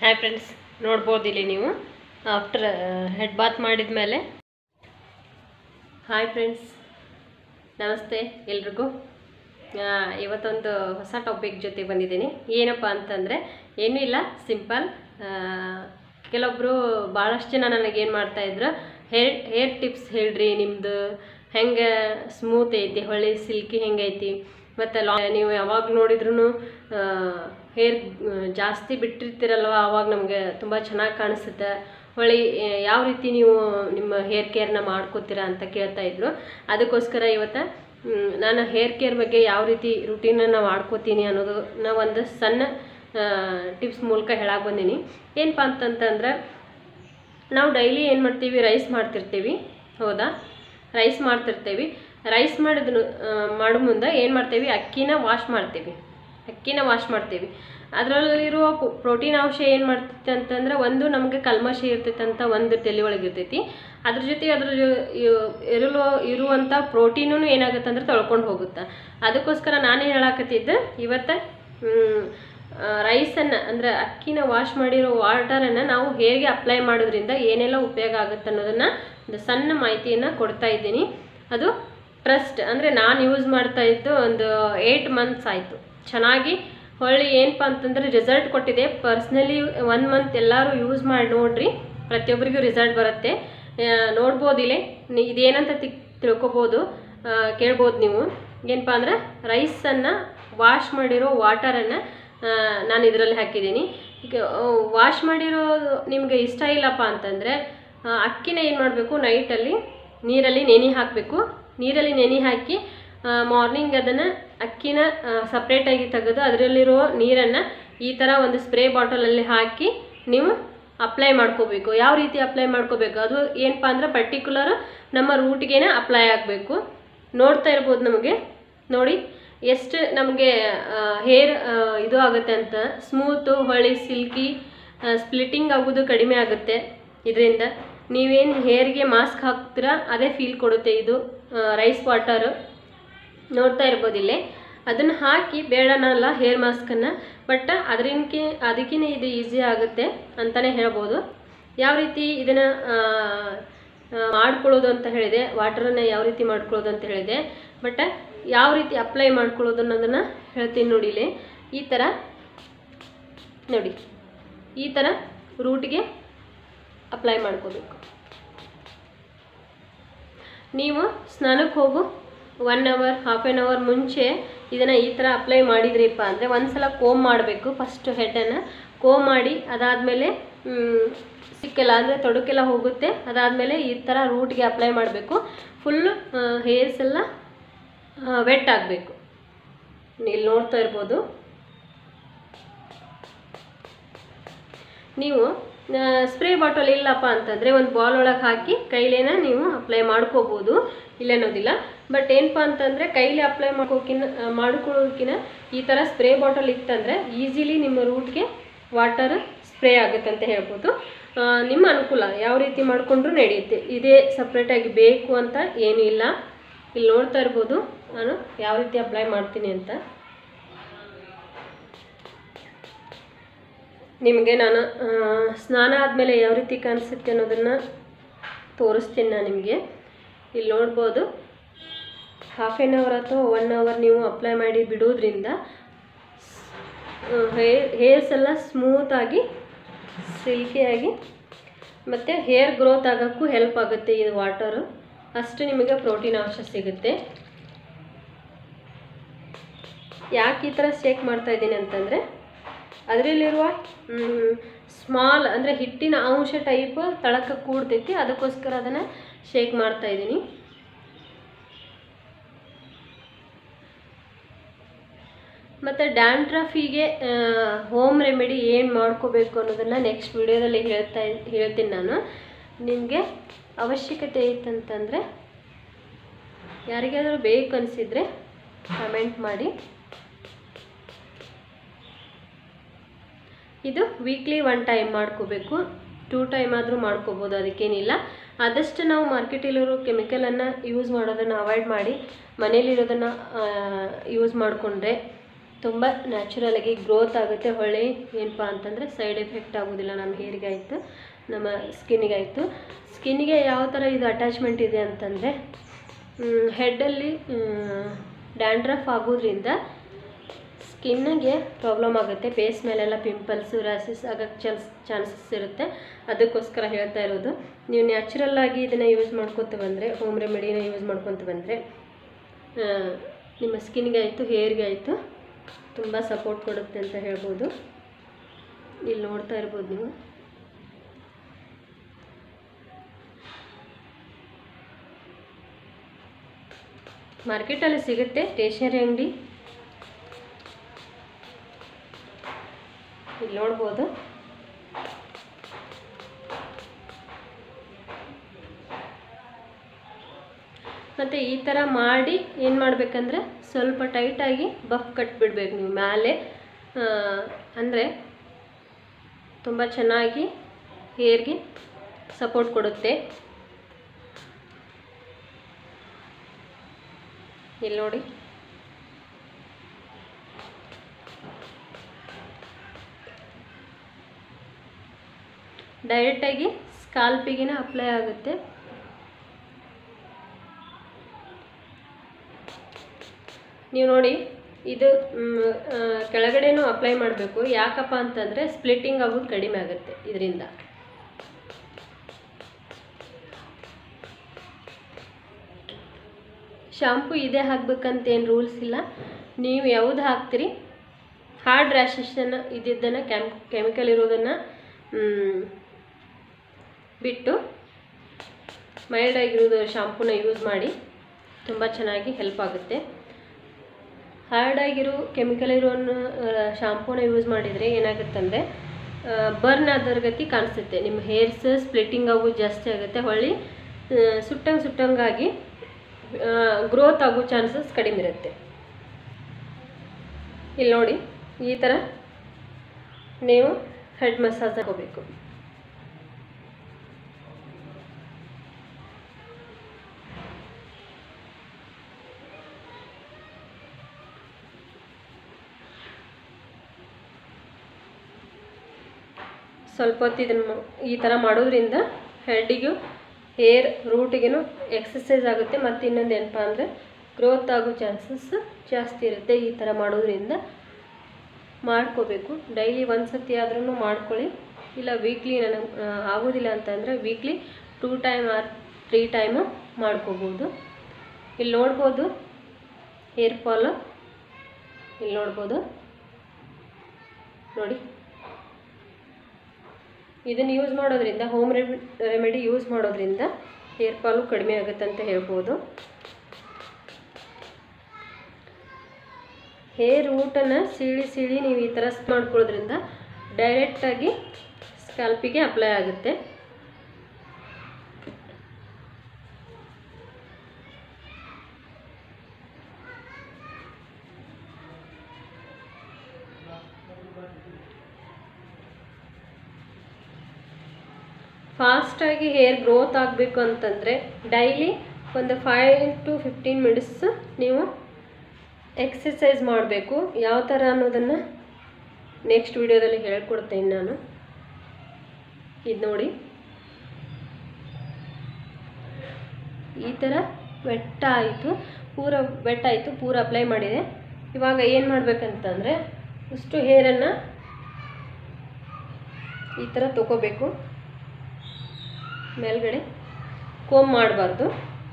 hi friends ನೋಡ್ಬೋದು ಇಲ್ಲಿ ನೀವು ಆಫ್ಟರ್ ಹೆಡ್ ಬಾತ್ ಮಾಡಿದ ಮೇಲೆ ಹಾಯ್ ಫ್ರೆಂಡ್ಸ್ ನಮಸ್ತೆ ಎಲ್ರಿಗೂ ಆ, ಇವತ್ತೊಂದು ಹೊಸ ಟಾಪಿಕ್ ಜೊತೆ ಬಂದಿದ್ದೀನಿ ಏನಪ್ಪ ಅಂತಂದರೆ ಏನೂ ಇಲ್ಲ ಸಿಂಪಲ್ ಕೆಲವೊಬ್ಬರು ಭಾಳಷ್ಟು ಜನ ನನಗೇನು ಮಾಡ್ತಾಯಿದ್ರು ಹೇರ್ ಹೇರ್ ಟಿಪ್ಸ್ ಹೇಳ್ರಿ ನಿಮ್ಮದು ಹೆಂಗೆ ಸ್ಮೂತ್ ಐತಿ ಹೊಳ್ಳಿ ಸಿಲ್ಕಿ ಹೆಂಗೈತಿ ಮತ್ತು ಲಾ ನೀವು ಯಾವಾಗ ನೋಡಿದ್ರೂ ಹೇರ್ ಜಾಸ್ತಿ ಬಿಟ್ಟಿರ್ತೀರಲ್ವ ಆವಾಗ ನಮಗೆ ತುಂಬ ಚೆನ್ನಾಗಿ ಕಾಣಿಸುತ್ತೆ ಹೊಳ್ಳಿ ಆ, ಯಾವ ರೀತಿ ನೀವು ನಿಮ್ಮ ಹೇರ್ ಕೇರ್ನ ಮಾಡ್ಕೋತೀರಾ ಅಂತ ಕೇಳ್ತಾ ಇದ್ರು ಅದಕ್ಕೋಸ್ಕರ ಇವತ್ತು ಮ್, ನಾನು ಹೇರ್ ಕೇರ್ ಬಗ್ಗೆ ಯಾವ ರೀತಿ ರುಟೀನನ್ನು ಮಾಡ್ಕೋತೀನಿ ಅನ್ನೋದನ್ನ ಒಂದು ಸಣ್ಣ ಟಿಪ್ಸ್ ಮೂಲಕ ಹೇಳಕ್ಕೆ ಬಂದೀನಿ ಏನಪ್ಪ ಅಂತಂತಂದ್ರೆ ನಾವು ಡೈಲಿ ಏನು ಮಾಡ್ತೀವಿ ರೈಸ್ ಮಾಡ್ತಿರ್ತೀವಿ ಹೌದಾ ರೈಸ್ ಮಾಡ್ತಿರ್ತೀವಿ ರೈಸ್ ಮಾಡಿದ ಮಾಡೋ ಮುಂದೆ ಏನು ಮಾಡ್ತೀವಿ ಅಕ್ಕಿನ ವಾಶ್ ಮಾಡ್ತೀವಿ ಅಕ್ಕಿನ ವಾಶ್ ಮಾಡ್ತೀವಿ ಅದರಲ್ಲಿರುವ ಪ್ರೋಟೀನ್ ಅಂಶ ಏನು ಮಾಡ್ತೈತೆ ಅಂತಂದ್ರೆ ಒಂದು ನಮಗೆ ಕಲ್ಮಶ ಇರ್ತೈತೆ ಅಂತ ಒಂದು ತಲೆ ಒಳಗೆ ಇರ್ತೈತಿ ಅದ್ರ ಜೊತೆ ಅದ್ರ ಜೊ- ಇವ್- ಇರಲು ಇರುವಂಥ ಪ್ರೋಟೀನೂ ಏನಾಗುತ್ತೆ ಅಂದ್ರೆ ತೊಳ್ಕೊಂಡು ಹೋಗುತ್ತೆ ಅದಕ್ಕೋಸ್ಕರ ನಾನೇನು ಹೇಳಕತ್ತಿದ್ದೆ ಇವತ್ತು ರೈಸನ್ನು ಅಂದರೆ ಅಕ್ಕಿನ ವಾಶ್ ಮಾಡಿರೋ ವಾಟರನ್ನು ನಾವು ಹೇಗೆ ಅಪ್ಲೈ ಮಾಡೋದ್ರಿಂದ ಏನೆಲ್ಲ ಉಪಯೋಗ ಆಗುತ್ತೆ ಅನ್ನೋದನ್ನು ಒಂದು ಸಣ್ಣ ಮಾಹಿತಿಯನ್ನು ಕೊಡ್ತಾ ಇದ್ದೀನಿ ಅದು ಟ್ರಸ್ಟ್ ಅಂದರೆ ನಾನು ಯೂಸ್ ಮಾಡ್ತಾ ಇದ್ದು ಒಂದು ಏಯ್ಟ್ ಮಂತ್ಸ್ ಆಯಿತು ಚೆನ್ನಾಗಿ ಹೊಳ್ಳಿ ಏನಪ್ಪ ಅಂತಂದ್ರೆ ರಿಸಲ್ಟ್ ಕೊಟ್ಟಿದೆ ಪರ್ಸ್ನಲಿ ಒನ್ ಮಂತ್ ಎಲ್ಲರೂ ಯೂಸ್ ಮಾಡಿ ನೋಡ್ರಿ ಪ್ರತಿಯೊಬ್ಬರಿಗೂ ರಿಸಲ್ಟ್ ಬರುತ್ತೆ ಆ, ನೋಡ್ಬೋದು ಇಲ್ಲಿ ನಿ- ಇದೇನಂತ ತಿ- ತಿಳ್ಕೊಬೋದು ಆ, ಕೇಳ್ಬೋದು ನೀವು ಏನಪ್ಪ ಅಂದ್ರೆ ರೈಸನ್ನು ವಾಶ್ ಮಾಡಿರೋ ವಾಟರನ್ನು ನಾನು ಇದರಲ್ಲಿ ಹಾಕಿದ್ದೀನಿ ಈಗ ವಾಶ್ ಮಾಡಿರೋ ನಿಮಗೆ ಇಷ್ಟ ಇಲ್ಲಪ್ಪ ಅಂತಂದರೆ ಅಕ್ಕಿನ ಏನು ಮಾಡಬೇಕು ನೈಟಲ್ಲಿ ನೀರಲ್ಲಿ ನೆನೆ ಹಾಕಬೇಕು ನೀರಲ್ಲಿ ನೆನೆ ಹಾಕಿ ಮಾರ್ನಿಂಗ್ ಅದನ್ನು ಅಕ್ಕಿನ ಸಪ್ರೇಟಾಗಿ ತೆಗೆದು ಅದರಲ್ಲಿರುವ ನೀರನ್ನು ಈ ಥರ ಒಂದು ಸ್ಪ್ರೇ ಬಾಟಲಲ್ಲಿ ಹಾಕಿ ನೀವು ಅಪ್ಲೈ ಮಾಡ್ಕೋಬೇಕು ಯಾವ ರೀತಿ ಅಪ್ಲೈ ಮಾಡ್ಕೋಬೇಕು ಅದು ಏನಪ್ಪ ಅಂದ್ರೆ ಪರ್ಟಿಕ್ಯುಲರ್ ನಮ್ಮ ರೂಟ್ಗೇನೆ ಅಪ್ಲೈ ಆಗಬೇಕು ನೋಡ್ತಾ ಇರ್ಬೋದು ನಮಗೆ ನೋಡಿ ಎಷ್ಟು ನಮಗೆ ಹೇರ್ ಇದು ಆಗುತ್ತೆ ಅಂತ ಸ್ಮೂತು ಹೊಳ್ಳಿ ಸಿಲ್ಕಿ ಸ್ಪ್ಲಿಟ್ಟಿಂಗ್ ಆಗೋದು ಕಡಿಮೆ ಆಗುತ್ತೆ ಇದರಿಂದ ನೀವೇನು ಹೇರ್ಗೆ ಮಾಸ್ಕ್ ಹಾಕ್ತೀರಾ ಅದೇ ಫೀಲ್ ಕೊಡುತ್ತೆ ಇದು ರೈಸ್ ವಾಟರು ನೋಡ್ತಾ ಇರ್ಬೋದು ಇಲ್ಲೇ ಅದನ್ನು ಹಾಕಿ ಬೇಡನಲ್ಲ ಹೇರ್ ಮಾಸ್ಕನ್ನು ಬಟ್ ಅದರಿಂಕೆ ಅದಕ್ಕಿಂತ ಇದು ಈಸಿ ಆಗುತ್ತೆ ಅಂತಲೇ ಹೇಳ್ಬೋದು ಯಾವ ರೀತಿ ಇದನ್ನು ಮಾಡ್ಕೊಳ್ಳೋದು ಅಂತ ಹೇಳಿದೆ ವಾಟರನ್ನು ಯಾವ ರೀತಿ ಮಾಡ್ಕೊಳ್ಳೋದು ಅಂತ ಹೇಳಿದೆ ಬಟ್ ಯಾವ ರೀತಿ ಅಪ್ಲೈ ಮಾಡ್ಕೊಳ್ಳೋದು ಅನ್ನೋದನ್ನು ಹೇಳ್ತೀನಿ ನೋಡಿ ಇಲ್ಲಿ ಈ ಥರ ನೋಡಿ ಈ ಥರ ರೂಟ್ಗೆ ಅಪ್ಲೈ ಮಾಡ್ಕೋಬೇಕು ನೀವು ಸ್ನಾನಕ್ಕೆ ಹೋಗು one hour half an hour ಮುಂಚೆ ಇದನ್ನು ಈ ಥರ ಅಪ್ಲೈ ಮಾಡಿದ್ರಿಪ್ಪ ಅಂದರೆ ಒಂದ್ಸಲ ಕೋಮ್ ಮಾಡಬೇಕು ಫಸ್ಟ್ ಹೆಡ್ಡನ್ನು ಕೋಮ್ ಮಾಡಿ ಅದಾದಮೇಲೆ ಸಿಕ್ಕೆಲ್ಲ ಅಂದರೆ ತೊಡಕೆಲ್ಲ ಹೋಗುತ್ತೆ ಅದಾದಮೇಲೆ ಈ ಥರ ರೂಟ್ಗೆ ಅಪ್ಲೈ ಮಾಡಬೇಕು ಫುಲ್ಲು ಹೇರ್ಸ್ ಎಲ್ಲ ವೆಟ್ ಆಗಬೇಕು ಇಲ್ಲಿ ನೋಡ್ತಾ ಇರ್ಬೋದು ನೀವು ಸ್ಪ್ರೇ ಬಾಟಲ್ ಇಲ್ಲಪ್ಪ ಅಂತಂದರೆ ಒಂದು ಬಾಲ್ ಒಳಗೆ ಹಾಕಿ ಕೈಲೇನ ನೀವು ಅಪ್ಲೈ ಮಾಡ್ಕೋಬೋದು ಇಲ್ಲ ಅನ್ನೋದಿಲ್ಲ ಬಟ್ ಏನಪ್ಪ ಅಂತಂದರೆ ಕೈಲಿ ಅಪ್ಲೈ ಮಾಡ್ಕೋಕಿನ ಮಾಡ್ಕೊಳ್ಳೋದಕ್ಕಿಂತ ಈ ಥರ ಸ್ಪ್ರೇ ಬಾಟಲ್ ಇತ್ತಂದರೆ ಈಸಿಲಿ ನಿಮ್ಮ ರೂಟ್ಗೆ ವಾಟರ್ ಸ್ಪ್ರೇ ಆಗುತ್ತೆ ಅಂತ ಹೇಳ್ಬೋದು ಆ, ನಿಮ್ಮ ಅನುಕೂಲ ಯಾವ ರೀತಿ ಮಾಡಿಕೊಂಡ್ರೂ ನಡೆಯುತ್ತೆ ಇದೇ ಸಪ್ರೇಟಾಗಿ ಬೇಕು ಅಂತ ಏನೂ ಇಲ್ಲ ಇಲ್ಲಿ ನೋಡ್ತಾ ಇರ್ಬೋದು ನಾನು ಯಾವ ರೀತಿ ಅಪ್ಲೈ ಮಾಡ್ತೀನಿ ಅಂತ ನಿಮಗೆ ನಾನು ಆ, ಸ್ನಾನ ಆದಮೇಲೆ ಯಾವ ರೀತಿ ಕಾಣಿಸುತ್ತೆ ಅನ್ನೋದನ್ನು ತೋರಿಸ್ತೀನಿ ನಾನು ನಿಮಗೆ ಇಲ್ಲಿ ನೋಡ್ಬೋದು ಹಾಫ್ ಆನ್ ಅವರ್ ಅಥವಾ ಒನ್ ಅವರ್ ನೀವು ಅಪ್ಲೈ ಮಾಡಿ ಬಿಡೋದ್ರಿಂದ ಹೇರ್ ಹೇರ್ಸ್ ಎಲ್ಲ ಸ್ಮೂತಾಗಿ ಸಿಲ್ಕಿಯಾಗಿ ಮತ್ತು ಹೇರ್ ಗ್ರೋತ್ ಆಗೋಕ್ಕೂ ಹೆಲ್ಪ್ ಆಗುತ್ತೆ ಇದು ವಾಟರು ಅಷ್ಟು ನಿಮಗೆ ಪ್ರೋಟೀನ್ ಅಂಶ ಸಿಗುತ್ತೆ ಯಾಕೆ ಈ ಥರ ಶೇಕ್ ಮಾಡ್ತಾ ಇದ್ದೀನಿ ಅಂತಂದರೆ ಅದರಲ್ಲಿರುವ ಸ್ಮಾಲ್ ಅಂದರೆ ಹಿಟ್ಟಿನ ಅಂಶ ಟೈಪ್ ತಳಕ್ಕೆ ಕೂಡ್ತೈತಿ ಅದಕ್ಕೋಸ್ಕರ ಅದನ್ನು ಶೇಕ್ ಮಾಡ್ತಾ ಇದ್ದೀನಿ ಮತ್ತು ಡ್ಯಾಂಡ್ರಫಿಗೆ ಹೋಮ್ ರೆಮಿಡಿ ಏನು ಮಾಡ್ಕೋಬೇಕು ಅನ್ನೋದನ್ನು ನೆಕ್ಸ್ಟ್ ವಿಡಿಯೋದಲ್ಲಿ ಹೇಳ್ತಾ ಹೇಳ್ತೀನಿ ನಾನು ನಿಮಗೆ ಅವಶ್ಯಕತೆ ಇತ್ತಂತಂದರೆ ಯಾರಿಗಾದರೂ ಬೇಕು ಅನಿಸಿದರೆ ಕಮೆಂಟ್ ಮಾಡಿ ಇದು ವೀಕ್ಲಿ ಒನ್ ಟೈಮ್ ಮಾಡ್ಕೋಬೇಕು ಟೂ ಟೈಮ್ ಆದರೂ ಮಾಡ್ಕೋಬೋದು ಅದಕ್ಕೇನಿಲ್ಲ ಆದಷ್ಟು ನಾವು ಮಾರ್ಕೆಟಲ್ಲಿರೋ ಕೆಮಿಕಲನ್ನು ಯೂಸ್ ಮಾಡೋದನ್ನು ಅವಾಯ್ಡ್ ಮಾಡಿ ಮನೇಲಿರೋದನ್ನು ಯೂಸ್ ಮಾಡಿಕೊಂಡ್ರೆ ತುಂಬ ನ್ಯಾಚುರಲಾಗಿ ಗ್ರೋತ್ ಆಗುತ್ತೆ ಹೊಳ್ಳಿ ಏನಪ್ಪ ಅಂತಂದರೆ ಸೈಡ್ ಎಫೆಕ್ಟ್ ಆಗೋದಿಲ್ಲ ನಮ್ಮ ಹೇರಿಗೆ ಆಯಿತು ನಮ್ಮ ಸ್ಕಿನ್ನಿಗೆ ಆಯಿತು ಸ್ಕಿನ್ನಿಗೆ ಯಾವ ಥರ ಇದು ಅಟ್ಯಾಚ್ಮೆಂಟ್ ಇದೆ ಅಂತಂದರೆ ಹೆಡ್ಡಲ್ಲಿ ಡ್ಯಾಂಡ್ರಫ್ ಆಗೋದ್ರಿಂದ ಸ್ಕಿನ್ನಿಗೆ ಪ್ರಾಬ್ಲಮ್ ಆಗುತ್ತೆ ಫೇಸ್ ಮೇಲೆಲ್ಲ ಪಿಂಪಲ್ಸು ರ್ಯಾಸಸ್ ಆಗೋಕ್ಕೆ ಚಾನ್ಸ್ ಚಾನ್ಸಸ್ ಇರುತ್ತೆ ಅದಕ್ಕೋಸ್ಕರ ಹೇಳ್ತಾ ಇರೋದು ನೀವು ನ್ಯಾಚುರಲ್ ಆಗಿ ಇದನ್ನು ಯೂಸ್ ಮಾಡ್ಕೊತ ಬಂದರೆ ಹೋಮ್ ರೆಮಿಡಿನ ಯೂಸ್ ಮಾಡ್ಕೊತ ಬಂದರೆ ನಿಮ್ಮ ಸ್ಕಿನ್ಗೆ ಆಯಿತು ಹೇರ್ಗೆ ಆಯಿತು ತುಂಬ ಸಪೋರ್ಟ್ ಕೊಡುತ್ತೆ ಅಂತ ಹೇಳ್ಬೋದು ಇಲ್ಲಿ ನೋಡ್ತಾ ಇರ್ಬೋದು ನೀವು ಮಾರ್ಕೆಟಲ್ಲಿ ಸಿಗುತ್ತೆ ಸ್ಟೇಷನರಿ ಅಂಗಡಿ ಇಲ್ಲಿ ನೋಡ್ಬೋದು ಮತ್ತು ಈ ಥರ ಮಾಡಿ ಏನು ಮಾಡಬೇಕಂದ್ರೆ ಸ್ವಲ್ಪ ಟೈಟಾಗಿ ಬಫ್ ಕಟ್ಬಿಡ್ಬೇಕು ನೀವು ಮೇಲೆ ಅಂದರೆ ತುಂಬ ಚೆನ್ನಾಗಿ ಹೇರ್ಗೆ ಸಪೋರ್ಟ್ ಕೊಡುತ್ತೆ ಇಲ್ಲಿ ನೋಡಿ ಡೈರೆಕ್ಟಾಗಿ ಸ್ಕಾಲ್ಪಿಗಿನ ಅಪ್ಲೈ ಆಗುತ್ತೆ ನೀವು ನೋಡಿ ಇದು ಮ್, ಆ, ಕೆಳಗಡೆನೂ ಅಪ್ಲೈ ಮಾಡಬೇಕು ಯಾಕಪ್ಪ ಅಂತಂದರೆ ಸ್ಪ್ಲಿಟ್ಟಿಂಗ್ ಆಗೋದು ಕಡಿಮೆ ಆಗುತ್ತೆ ಇದರಿಂದ ಶಾಂಪು ಇದೇ ಹಾಕ್ಬೇಕಂತ ಏನು ರೂಲ್ಸ್ ಇಲ್ಲ ನೀವು ಯಾವುದು ಹಾಕ್ತೀರಿ ಹಾರ್ಡ್ ರ್ಯಾಷಸನ್ನು ಇದ್ದಿದ್ದನ್ನು ಕೆಮ್ ಕೆಮಿಕಲ್ ಇರೋದನ್ನು ಬಿಟ್ಟು ಮೈಲ್ಡ್ ಆಗಿರೋದು ಶಾಂಪೂನ ಯೂಸ್ ಮಾಡಿ ತುಂಬ ಚೆನ್ನಾಗಿ ಹೆಲ್ಪ್ ಆಗುತ್ತೆ ಹಾರ್ಡ್ ಆಗಿರೋ ಕೆಮಿಕಲ್ ಇರೋ ಶಾಂಪೂನ ಯೂಸ್ ಮಾಡಿದರೆ ಏನಾಗುತ್ತಂದರೆ ಬರ್ನ್ ಆದರ ಗತಿ ಕಾಣಿಸುತ್ತೆ ನಿಮ್ಮ ಹೇರ್ಸ್ ಸ್ಪ್ಲಿಟ್ಟಿಂಗ್ ಆಗೋದು ಜಾಸ್ತಿ ಆಗುತ್ತೆ ಹೊಳ್ಳಿ ಸುಟ್ಟಂಗೆ ಸುಟ್ಟಂಗಾಗಿ ಗ್ರೋತ್ ಆಗೋ ಚಾನ್ಸಸ್ ಕಡಿಮೆ ಇರುತ್ತೆ ಇಲ್ಲಿ ನೋಡಿ ಈ ಥರ ನೀವು ಹೆಡ್ ಮಸಾಜ್ ಹಾಕೋಬೇಕು ಸ್ವಲ್ಪ ಹೊತ್ತು ಇದನ್ನು ಈ ಥರ ಮಾಡೋದ್ರಿಂದ ಹೆಡ್ಡಿಗೂ ಹೇರ್ ರೂಟಿಗೂ ಎಕ್ಸಸೈಸ್ ಆಗುತ್ತೆ ಮತ್ತು ಇನ್ನೊಂದು ಏನಪ್ಪ ಅಂದರೆ ಗ್ರೋತ್ ಆಗೋ ಚಾನ್ಸಸ್ ಜಾಸ್ತಿ ಇರುತ್ತೆ ಈ ಥರ ಮಾಡೋದ್ರಿಂದ ಮಾಡ್ಕೋಬೇಕು ಡೈಲಿ ಒಂದು ಸತಿ ಆದ್ರೂ ಮಾಡ್ಕೊಳ್ಳಿ ಇಲ್ಲ ವೀಕ್ಲಿ ನನಗೆ ಆಗೋದಿಲ್ಲ ಅಂತಂದರೆ weekly two time or three time ಮಾಡ್ಕೋಬೋದು ಇಲ್ಲಿ ನೋಡ್ಬೋದು ಹೇರ್ ಫಾಲು ಇಲ್ಲಿ ನೋಡ್ಬೋದು ನೋಡಿ ಇದನ್ನು ಯೂಸ್ ಮಾಡೋದ್ರಿಂದ ಹೋಮ್ ರೆಮಿ ರೆಮಿಡಿ ಯೂಸ್ ಮಾಡೋದ್ರಿಂದ ಹೇರ್ ಫಾಲು ಕಡಿಮೆ ಆಗುತ್ತೆ ಅಂತ ಹೇಳ್ಬೋದು ಹೇರ್ ರೂಟನ್ನು ಸೀಳಿ ಸೀಳಿ ನೀವು ಈ ಥರ ಮಾಡ್ಕೊಳ್ಳೋದ್ರಿಂದ ಡೈರೆಕ್ಟಾಗಿ ಸ್ಕ್ಯಾಲ್ಪಿಗೆ ಅಪ್ಲೈ ಆಗುತ್ತೆ ಫಾಸ್ಟಾಗಿ ಹೇರ್ ಗ್ರೋತ್ ಆಗಬೇಕು ಅಂತಂದರೆ ಡೈಲಿ ಒಂದು ಫೈವ್ ಟು ಫಿಫ್ಟೀನ್ ಮಿನಿಟ್ಸ್ ನೀವು ಎಕ್ಸಸೈಸ್ ಮಾಡಬೇಕು ಯಾವ ಥರ ಅನ್ನೋದನ್ನು ನೆಕ್ಸ್ಟ್ ವಿಡಿಯೋದಲ್ಲಿ ಹೇಳ್ಕೊಡ್ತೇನೆ ನಾನು ಇದು ನೋಡಿ ಈ ಥರ ವೆಟ್ಟ ಆಯಿತು ಪೂರ ವೆಟ್ ಆಯಿತು ಪೂರ ಅಪ್ಲೈ ಮಾಡಿದೆ ಇವಾಗ ಏನು ಮಾಡಬೇಕಂತಂದರೆ ಇಷ್ಟು ಹೇರನ್ನು ಈ ಥರ ತಗೋಬೇಕು ಮೇಲ್ಗಡೆ ಕೋಮ್ ಮಾಡಬಾರ್ದು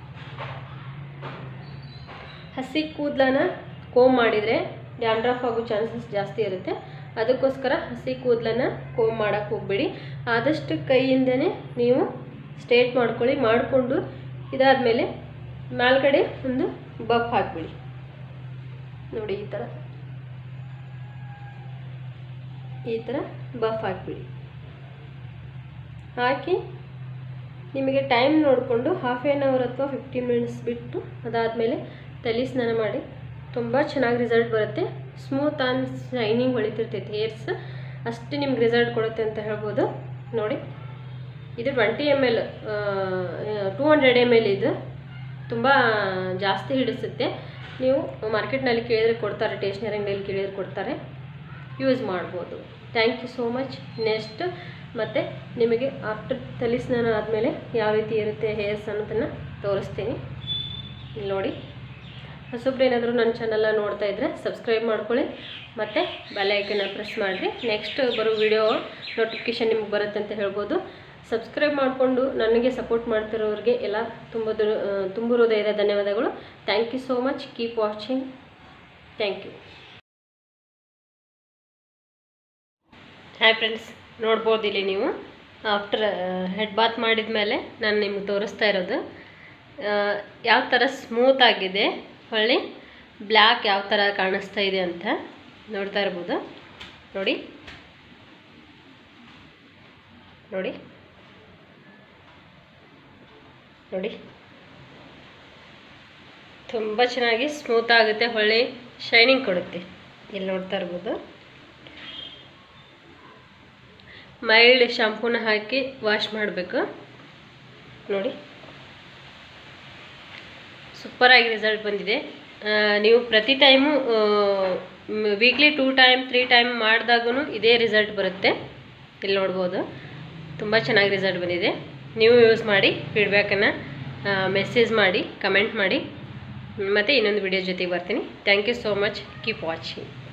ಹಸಿ ಕೂದಲನ್ನ ಕೋಮ್ ಮಾಡಿದರೆ ಡ್ಯಾಂಡ್ರಫ್ ಆಗೋ ಚಾನ್ಸಸ್ ಜಾಸ್ತಿ ಇರುತ್ತೆ ಅದಕ್ಕೋಸ್ಕರ ಹಸಿ ಕೂದಲನ್ನ ಕೋಮ್ ಮಾಡೋಕ್ಕೆ ಹೋಗ್ಬೇಡಿ ಆದಷ್ಟು ಕೈಯಿಂದನೇ ನೀವು ಸ್ಟ್ರೇಟ್ ಮಾಡ್ಕೊಳ್ಳಿ ಮಾಡಿಕೊಂಡು ಇದಾದಮೇಲೆ ಮೇಲ್ಗಡೆ ಒಂದು ಬಫ್ ಹಾಕ್ಬಿಡಿ ನೋಡಿ ಈ ಥರ ಈ ಥರ ಬಫ್ ಹಾಕ್ಬಿಡಿ ಹಾಕಿ ನಿಮಗೆ ಟೈಮ್ ನೋಡಿಕೊಂಡು ಹಾಫ್ ಆ್ಯನ್ ಅವರ್ ಅಥವಾ ಫಿಫ್ಟೀನ್ ಮಿನಿಟ್ಸ್ ಬಿಟ್ಟು ಅದಾದಮೇಲೆ ತಲೆ ಸ್ನಾನ ಮಾಡಿ ತುಂಬ ಚೆನ್ನಾಗಿ ರಿಸಲ್ಟ್ ಬರುತ್ತೆ ಸ್ಮೂತ್ ಆ್ಯಂಡ್ ಶೈನಿಂಗ್ ಹೊಳಿತಿರ್ತೈತೆ ಹೇರ್ಸ್ ಅಷ್ಟು ನಿಮ್ಗೆ ರಿಸಲ್ಟ್ ಕೊಡುತ್ತೆ ಅಂತ ಹೇಳ್ಬೋದು ನೋಡಿ ಇದು twenty M L two hundred M L ಇದು ತುಂಬ ಜಾಸ್ತಿ ಹಿಡಿಸುತ್ತೆ ನೀವು ಮಾರ್ಕೆಟ್ನಲ್ಲಿ ಕೇಳಿದ್ರೆ ಕೊಡ್ತಾರೆ ಟೇಷ್ನರಿ ಅಂಗಡಿಯಲ್ಲಿ ಕೇಳಿದ್ರೆ ಕೊಡ್ತಾರೆ ಯೂಸ್ ಮಾಡ್ಬೋದು thank you so much next ಮತ್ತು ನಿಮಗೆ ಆಫ್ಟರ್ ತಲೆ ಸ್ನಾನ ಆದಮೇಲೆ ಯಾವ ರೀತಿ ಇರುತ್ತೆ ಹೇರ್ಸ್ ಅನ್ನೋದನ್ನು ತೋರಿಸ್ತೀನಿ ಇಲ್ಲಿ ನೋಡಿ ಹೊಸಬ್ರು ಏನಾದರೂ ನನ್ನ ಚಾನಲ್ನ ನೋಡ್ತಾ ಇದ್ದರೆ ಸಬ್ಸ್ಕ್ರೈಬ್ ಮಾಡ್ಕೊಳ್ಳಿ ಮತ್ತು ಬೆಲ್ಲೈಕನ್ನ ಪ್ರೆಸ್ ಮಾಡಿರಿ ನೆಕ್ಸ್ಟ್ ಬರೋ ವಿಡಿಯೋ ನೋಟಿಫಿಕೇಷನ್ ನಿಮ್ಗೆ ಬರುತ್ತೆ ಅಂತ ಹೇಳ್ಬೋದು ಸಬ್ಸ್ಕ್ರೈಬ್ ಮಾಡಿಕೊಂಡು ನನಗೆ ಸಪೋರ್ಟ್ ಮಾಡ್ತಿರೋರಿಗೆ ಎಲ್ಲ ತುಂಬ ತುಂಬ ಹೃದಯದ ಧನ್ಯವಾದಗಳು thank you so much keep watching thank you hi friends ನೋಡ್ಬೋದು ಇಲ್ಲಿ ನೀವು ಆಫ್ಟರ್ ಹೆಡ್ ಬಾತ್ ಮಾಡಿದ ಮೇಲೆ ನಾನು ನಿಮ್ಗೆ ತೋರಿಸ್ತಾ ಇರೋದು ಯಾವ ಥರ ಸ್ಮೂತ್ ಆಗಿದೆ ಹೊಳ್ಳಿ ಬ್ಲ್ಯಾಕ್ ಯಾವ ಥರ ಕಾಣಿಸ್ತಾ ಇದೆ ಅಂತ ನೋಡ್ತಾ ಇರ್ಬೋದು ನೋಡಿ ನೋಡಿ ನೋಡಿ ತುಂಬ ಚೆನ್ನಾಗಿ ಸ್ಮೂತ್ ಆಗುತ್ತೆ ಹೊಳ್ಳಿ ಶೈನಿಂಗ್ ಕೊಡುತ್ತೆ ಇಲ್ಲಿ ನೋಡ್ತಾ ಇರ್ಬೋದು ಮೈಲ್ಡ್ ಶಾಂಪೂನ ಹಾಕಿ ವಾಶ್ ಮಾಡಬೇಕು ನೋಡಿ ಸೂಪರಾಗಿ ರಿಸಲ್ಟ್ ಬಂದಿದೆ ಆ, ನೀವು ಪ್ರತಿ time weekly two time three time ಮಾಡಿದಾಗೂ ಇದೇ ರಿಸಲ್ಟ್ ಬರುತ್ತೆ ಇಲ್ಲಿ ನೋಡ್ಬೋದು ತುಂಬ ಚೆನ್ನಾಗಿ ರಿಸಲ್ಟ್ ಬಂದಿದೆ ನೀವು ಯೂಸ್ ಮಾಡಿ ಫೀಡ್ಬ್ಯಾಕನ್ನು ಮೆಸೇಜ್ ಮಾಡಿ ಕಮೆಂಟ್ ಮಾಡಿ ಮತ್ತು ಇನ್ನೊಂದು ವಿಡಿಯೋ ಜೊತೆಗೆ ಬರ್ತೀನಿ thank you so much keep watching